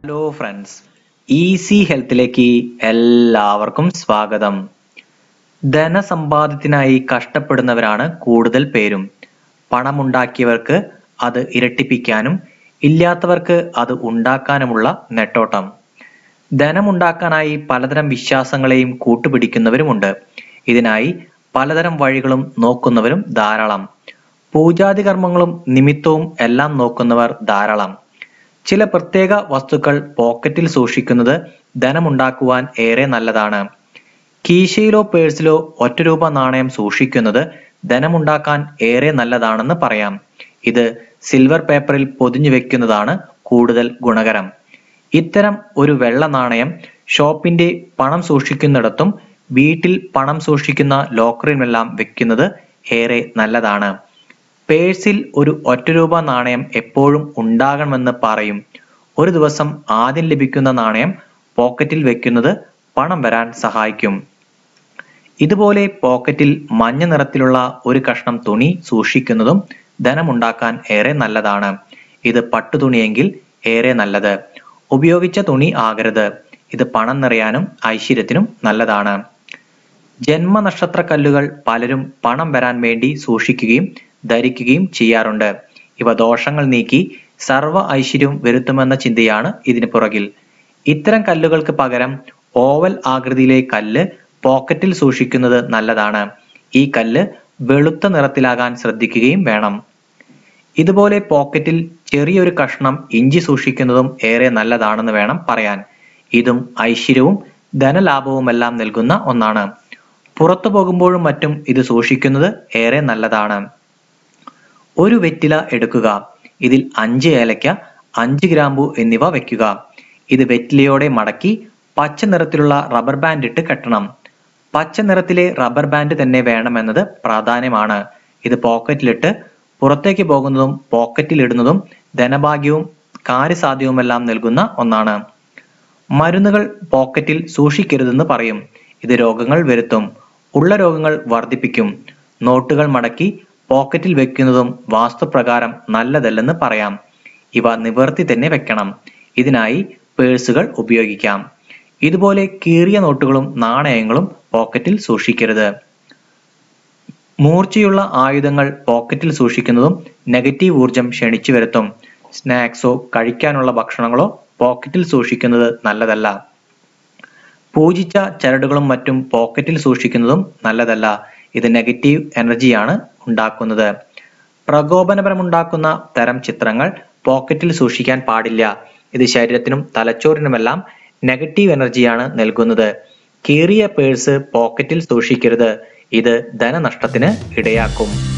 hello friends easy ഹെൽത്തിലേക്ക് എല്ലാവർക്കും സ്വാഗതം ധനസമ്പാദ്യത്തിനായി കഷ്ടപ്പെടുന്നവരാണ് കൂടുതൽ പേരും പണമുണ്ടാക്കിയവർക്ക് അത് ഇരട്ടിപ്പിക്കാനും ഇല്ലാത്തവർക്ക് അത് ഉണ്ടാക്കാനുമുള്ള നെട്ടോട്ടം ധനമുണ്ടാക്കാനായി പലതരം വിശ്വാസങ്ങളെയും കൂട്ടുപിടിക്കുന്നവരുമുണ്ട് ഇതിനായി പലതരം വഴികളും നോക്കുന്നവരും ധാരാളം പൂജാതി കർമ്മങ്ങളും നിമിത്തവും എല്ലാം നോക്കുന്നവർ ധാരാളം ചില പ്രത്യേക വസ്തുക്കൾ പോക്കറ്റിൽ സൂക്ഷിക്കുന്നത് ധനമുണ്ടാക്കുവാൻ ഏറെ നല്ലതാണ് കീശയിലോ പേഴ്സിലോ ഒറ്റ രൂപ നാണയം സൂക്ഷിക്കുന്നത് ധനമുണ്ടാക്കാൻ ഏറെ നല്ലതാണെന്ന് പറയാം ഇത് സിൽവർ പേപ്പറിൽ പൊതിഞ്ഞു വെക്കുന്നതാണ് കൂടുതൽ ഗുണകരം ഇത്തരം ഒരു വെള്ള നാണയം ഷോപ്പിന്റെ പണം സൂക്ഷിക്കുന്നിടത്തും വീട്ടിൽ പണം സൂക്ഷിക്കുന്ന ലോക്കറിലുമെല്ലാം വെക്കുന്നത് ഏറെ നല്ലതാണ് പേഴ്സിൽ ഒരു ഒറ്റ രൂപ നാണയം എപ്പോഴും ഉണ്ടാകണമെന്ന് പറയും ഒരു ദിവസം ആദ്യം ലഭിക്കുന്ന നാണയം പോക്കറ്റിൽ വെക്കുന്നത് പണം വരാൻ സഹായിക്കും ഇതുപോലെ പോക്കറ്റിൽ മഞ്ഞ നിറത്തിലുള്ള ഒരു കഷ്ണം തുണി സൂക്ഷിക്കുന്നതും ധനമുണ്ടാക്കാൻ ഏറെ നല്ലതാണ് ഇത് പട്ടുതുണിയെങ്കിൽ ഏറെ നല്ലത് ഉപയോഗിച്ച തുണി ആകരുത് ഇത് പണം നിറയാനും ഐശ്വര്യത്തിനും നല്ലതാണ് ജന്മനക്ഷത്ര കല്ലുകൾ പലരും പണം വരാൻ വേണ്ടി സൂക്ഷിക്കുകയും ധരിക്കുകയും ചെയ്യാറുണ്ട് ഇവ ദോഷങ്ങൾ നീക്കി സർവ്വ ഐശ്വര്യവും വരുത്തുമെന്ന ചിന്തയാണ് ഇതിന് പുറകിൽ ഇത്തരം കല്ലുകൾക്ക് പകരം ഓവൽ ആകൃതിയിലെ കല്ല് പോക്കറ്റിൽ സൂക്ഷിക്കുന്നത് നല്ലതാണ് ഈ കല്ല് വെളുത്ത നിറത്തിലാകാൻ ശ്രദ്ധിക്കുകയും വേണം ഇതുപോലെ പോക്കറ്റിൽ ചെറിയൊരു കഷ്ണം ഇഞ്ചി സൂക്ഷിക്കുന്നതും ഏറെ നല്ലതാണെന്ന് വേണം പറയാൻ ഇതും ഐശ്വര്യവും ധനലാഭവുമെല്ലാം നൽകുന്ന ഒന്നാണ് പുറത്തു പോകുമ്പോഴും മറ്റും ഇത് സൂക്ഷിക്കുന്നത് ഏറെ നല്ലതാണ് ഒരു വെറ്റില എടുക്കുക ഇതിൽ അഞ്ച് ഏലക്ക അഞ്ച് ഗ്രാമ്പു എന്നിവ വെക്കുക ഇത് വെറ്റിലയോടെ മടക്കി പച്ച നിറത്തിലുള്ള റബ്ബർ ബാൻഡ് ഇട്ട് കെട്ടണം പച്ച നിറത്തിലെ റബ്ബർ ബാൻഡ് തന്നെ വേണമെന്നത് പ്രാധാന്യമാണ് ഇത് പോക്കറ്റിലിട്ട് പുറത്തേക്ക് പോകുന്നതും പോക്കറ്റിൽ ഇടുന്നതും ധനഭാഗ്യവും കാര്യസാധ്യവുമെല്ലാം നൽകുന്ന ഒന്നാണ് മരുന്നുകൾ പോക്കറ്റിൽ സൂക്ഷിക്കരുതെന്ന് പറയും ഇത് രോഗങ്ങൾ വരുത്തും ഉള്ള രോഗങ്ങൾ വർദ്ധിപ്പിക്കും നോട്ടുകൾ മടക്കി പോക്കറ്റിൽ വെക്കുന്നതും വാസ്തുപ്രകാരം നല്ലതല്ലെന്ന് പറയാം ഇവ നിവർത്തി തന്നെ വെക്കണം ഇതിനായി പേഴ്സുകൾ ഉപയോഗിക്കാം ഇതുപോലെ കീറിയ നോട്ടുകളും നാണയങ്ങളും പോക്കറ്റിൽ സൂക്ഷിക്കരുത് മൂർച്ചയുള്ള ആയുധങ്ങൾ പോക്കറ്റിൽ സൂക്ഷിക്കുന്നതും നെഗറ്റീവ് ഊർജം ക്ഷണിച്ചു വരുത്തും സ്നാക്സോ കഴിക്കാനുള്ള ഭക്ഷണങ്ങളോ പോക്കറ്റിൽ സൂക്ഷിക്കുന്നത് നല്ലതല്ല പൂജിച്ച ചരടുകളും മറ്റും പോക്കറ്റിൽ സൂക്ഷിക്കുന്നതും നല്ലതല്ല ഇത് നെഗറ്റീവ് എനർജിയാണ് ഉണ്ടാക്കുന്നത് പ്രകോപനപരമുണ്ടാക്കുന്ന തരം ചിത്രങ്ങൾ പോക്കറ്റിൽ സൂക്ഷിക്കാൻ പാടില്ല ഇത് ശരീരത്തിനും തലച്ചോറിനുമെല്ലാം നെഗറ്റീവ് എനർജിയാണ് നൽകുന്നത് കീറിയ പേഴ്സ് പോക്കറ്റിൽ സൂക്ഷിക്കരുത് ഇത് ധനനഷ്ടത്തിന് ഇടയാക്കും